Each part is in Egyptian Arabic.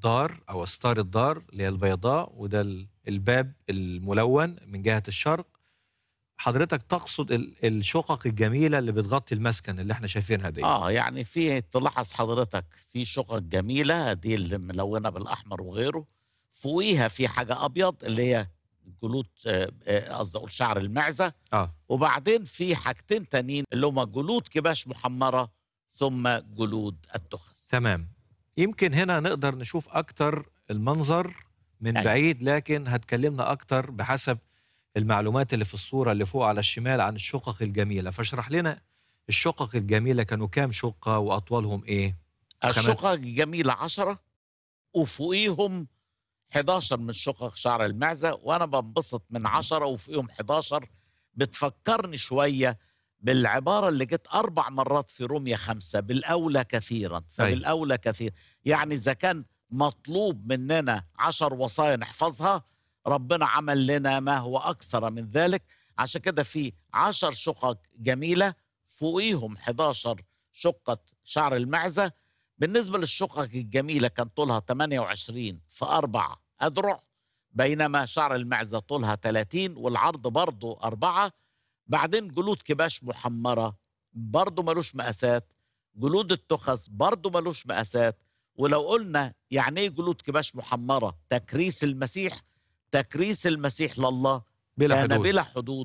الدار او استار الدار اللي هي البيضاء وده ال- الباب الملون من جهه الشرق حضرتك تقصد ال- الشقق الجميله اللي بتغطي المسكن اللي احنا شايفينها دي اه يعني في تلاحظ حضرتك في شقق جميله دي اللي ملونه بالاحمر وغيره فوقيها في حاجه ابيض اللي هي جلود آه، آه، قصدي اقول شعر المعزه اه وبعدين في حاجتين تانيين اللي هما جلود كباش محمره ثم جلود التخس تمام يمكن هنا نقدر نشوف اكتر المنظر من أيوة. بعيد لكن هتكلمنا اكتر بحسب المعلومات اللي في الصوره اللي فوق على الشمال عن الشقق الجميله فاشرح لنا الشقق الجميله كانوا كام شقه واطوالهم ايه الشقق الجميله عشرة وفوقيهم 11 من شقق شعر المعزه وانا بنبسط من 10 وفوقيهم 11 بتفكرني شويه بالعباره اللي جت اربع مرات في روميا خمسه بالاولى كثيرا فبالاولى كثير يعني اذا كان مطلوب مننا عشر وصايا نحفظها ربنا عمل لنا ما هو اكثر من ذلك عشان كده في عشر شقق جميله فوقيهم 11 شقه شعر المعزه بالنسبه للشقق الجميله كان طولها 28 في اربع اذرع بينما شعر المعزه طولها 30 والعرض برضه أربعة بعدين جلود كباش محمرة برضه ملوش مقاسات جلود التخس برضه ملوش مقاسات ولو قلنا يعني ايه جلود كباش محمرة تكريس المسيح تكريس المسيح لله بلا كان حدود بلا حدود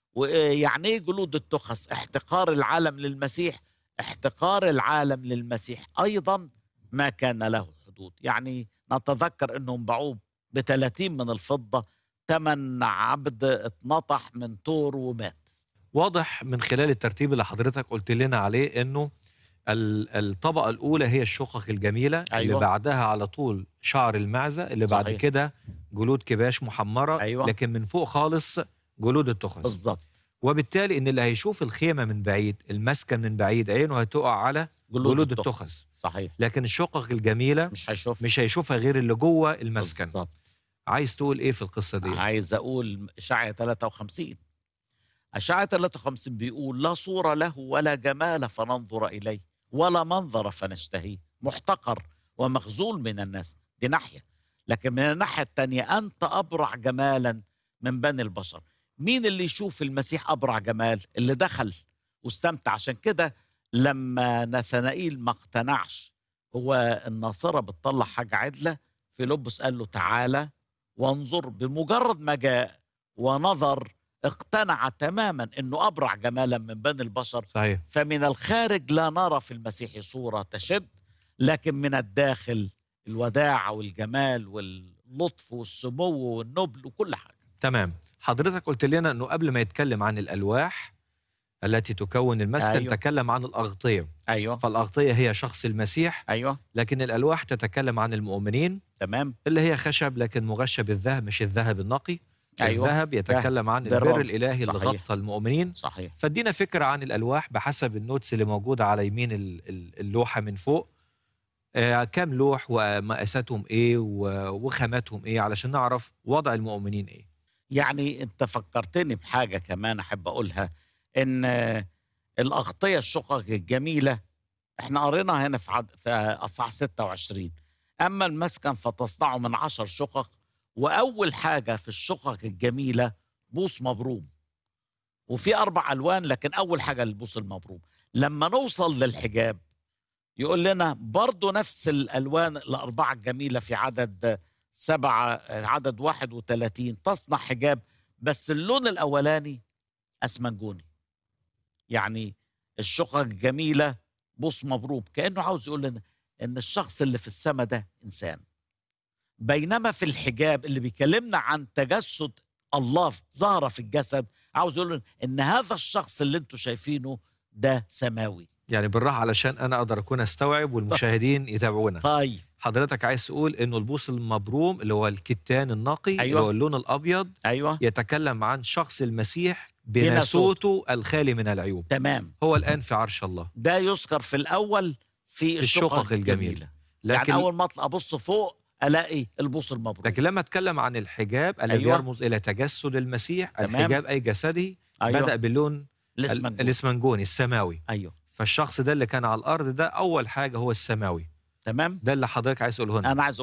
ويعني ايه جلود التخس احتقار العالم للمسيح احتقار العالم للمسيح ايضا ما كان له حدود يعني نتذكر انهم باعوه ب 30 من الفضه ثمن عبد اتنطح من طور ومات واضح من خلال الترتيب اللي حضرتك قلت لنا عليه انه ال- الطبقه الاولى هي الشقق الجميله اللي أيوة. بعدها على طول شعر المعزه اللي بعد صحيح. كده جلود كباش محمره أيوة. لكن من فوق خالص جلود التخس بالظبط وبالتالي ان اللي هيشوف الخيمه من بعيد المسكن من بعيد عينه هتقع على جلود التخس. صحيح لكن الشقق الجميله مش هيشوف مش هيشوفها غير اللي جوه المسكن بالظبط عايز تقول ايه في القصه دي عايز اقول اشعيا 53 اشعيا 53 بيقول لا صوره له ولا جمال فننظر اليه ولا منظر فنشتهيه محتقر ومخزول من الناس دي ناحيه لكن من الناحيه الثانيه انت ابرع جمالا من بني البشر مين اللي يشوف المسيح ابرع جمال اللي دخل واستمتع عشان كده لما نثنائيل ما اقتنعش هو الناصره بتطلع حاجه عدله فيلبس قال له تعالى وانظر بمجرد ما جاء ونظر اقتنع تماما انه ابرع جمالا من بني البشر صحيح فمن الخارج لا نرى في المسيح صوره تشد لكن من الداخل الوداعه والجمال واللطف والسمو والنبل وكل حاجه تمام حضرتك قلت لنا انه قبل ما يتكلم عن الالواح التي تكون المسكن أيوة. أيوه. تكلم عن الاغطيه ايوه فالاغطيه هي شخص المسيح ايوه لكن الالواح تتكلم عن المؤمنين تمام اللي هي خشب لكن مغشى بالذهب مش الذهب النقي أيوة. الذهب يتكلم عن ده البر الرب. الالهي اللي صحيح. غطى المؤمنين صحيح فادينا فكره عن الالواح بحسب النوتس اللي موجوده على يمين ال- ال- اللوحه من فوق آه كام لوح ومقاساتهم ايه و- وخاماتهم ايه علشان نعرف وضع المؤمنين ايه يعني انت فكرتني بحاجه كمان احب اقولها ان آه، الاغطيه الشقق الجميله احنا قرينا هنا في عد... في اصحاح 26 اما المسكن فتصنعه من عشر شقق واول حاجه في الشقق الجميله بوص مبروم وفي اربع الوان لكن اول حاجه البوص المبروم لما نوصل للحجاب يقول لنا برضو نفس الالوان الاربعه الجميله في عدد سبعة عدد 31 تصنع حجاب بس اللون الأولاني أسمنجوني يعني الشقق الجميلة بص مبروم كأنه عاوز يقول لنا إن الشخص اللي في السماء ده إنسان بينما في الحجاب اللي بيكلمنا عن تجسد الله ظهر في الجسد عاوز يقول لنا إن هذا الشخص اللي انتوا شايفينه ده سماوي يعني بالراحه علشان انا اقدر اكون استوعب والمشاهدين يتابعونا طيب حضرتك عايز تقول انه البوص المبروم اللي هو الكتان النقي أيوة. اللي هو اللون الابيض أيوه يتكلم عن شخص المسيح بناسوته. بناسوته الخالي من العيوب تمام هو الان في عرش الله ده يذكر في الأول في الشقق الشقق الجميلة. الجميلة لكن يعني اول ما اطلع ابص فوق الاقي البوص المبروك لكن لما اتكلم عن الحجاب الذي أيوة. يرمز الى تجسد المسيح تمام. الحجاب اي جسده ايوه بدا باللون ال- الاسمنجون الاسمنجوني السماوي ايوه فالشخص ده اللي كان على الارض ده اول حاجه هو السماوي تمام ده اللي حضرتك عايز تقوله هنا انا عايز